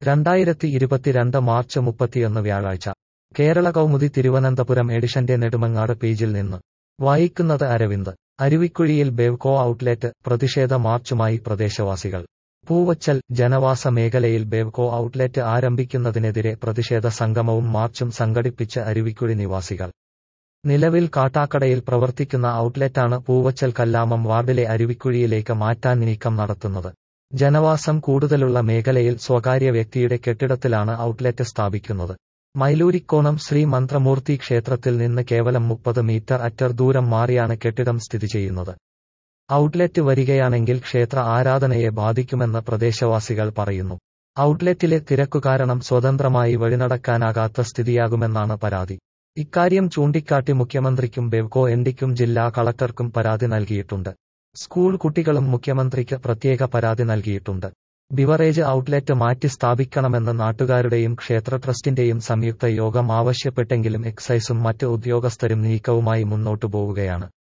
രണ്ടായിരത്തി ഇരുപത്തിരണ്ട് മാർച്ച് മുപ്പത്തിയൊന്ന് വ്യാഴാഴ്ച കേരള കൗമുദി തിരുവനന്തപുരം എഡിഷന്റെ നെടുമങ്ങാട് പേജിൽ നിന്ന് വായിക്കുന്നത് അരവിന്ദ് അരുവിക്കുഴിയിൽ ബേവ്കോ ഔട്ട്ലെറ്റ് പ്രതിഷേധ മാർച്ചുമായി പ്രദേശവാസികൾ പൂവച്ചൽ ജനവാസ മേഖലയിൽ ബേവ്കോ ഔട്ട്ലെറ്റ് ആരംഭിക്കുന്നതിനെതിരെ പ്രതിഷേധ സംഗമവും മാർച്ചും സംഘടിപ്പിച്ച് അരുവിക്കുഴി നിവാസികൾ നിലവിൽ കാട്ടാക്കടയിൽ പ്രവർത്തിക്കുന്ന ഔട്ട്ലെറ്റാണ് പൂവച്ചൽ കല്ലാമം വാർഡിലെ അരുവിക്കുഴിയിലേക്ക് മാറ്റാൻ നീക്കം നടത്തുന്നത് ജനവാസം കൂടുതലുള്ള മേഖലയിൽ സ്വകാര്യ വ്യക്തിയുടെ കെട്ടിടത്തിലാണ് ഔട്ട്ലെറ്റ് സ്ഥാപിക്കുന്നത് മൈലൂരിക്കോണം ശ്രീ മന്ത്രമൂർത്തി ക്ഷേത്രത്തിൽ നിന്ന് കേവലം മുപ്പത് മീറ്റർ അറ്റർ ദൂരം മാറിയാണ് കെട്ടിടം സ്ഥിതി ചെയ്യുന്നത് ഔട്ട്ലെറ്റ് വരികയാണെങ്കിൽ ക്ഷേത്ര ആരാധനയെ ബാധിക്കുമെന്ന് പ്രദേശവാസികൾ പറയുന്നു ഔട്ട്ലെറ്റിലെ തിരക്കു കാരണം സ്വതന്ത്രമായി വഴിനടക്കാനാകാത്ത സ്ഥിതിയാകുമെന്നാണ് പരാതി ഇക്കാര്യം ചൂണ്ടിക്കാട്ടി മുഖ്യമന്ത്രിക്കും ബെവ്കോ എൻഡിക്കും ജില്ലാ കളക്ടർക്കും പരാതി നൽകിയിട്ടുണ്ട് സ്കൂൾ കുട്ടികളും മുഖ്യമന്ത്രിക്ക് പ്രത്യേക പരാതി നൽകിയിട്ടുണ്ട് ബിവറേജ് ഔട്ട്ലെറ്റ് മാറ്റി സ്ഥാപിക്കണമെന്ന് നാട്ടുകാരുടെയും ക്ഷേത്ര ട്രസ്റ്റിന്റെയും സംയുക്ത യോഗം ആവശ്യപ്പെട്ടെങ്കിലും എക്സൈസും മറ്റ് ഉദ്യോഗസ്ഥരും നീക്കവുമായി മുന്നോട്ടു പോവുകയാണ്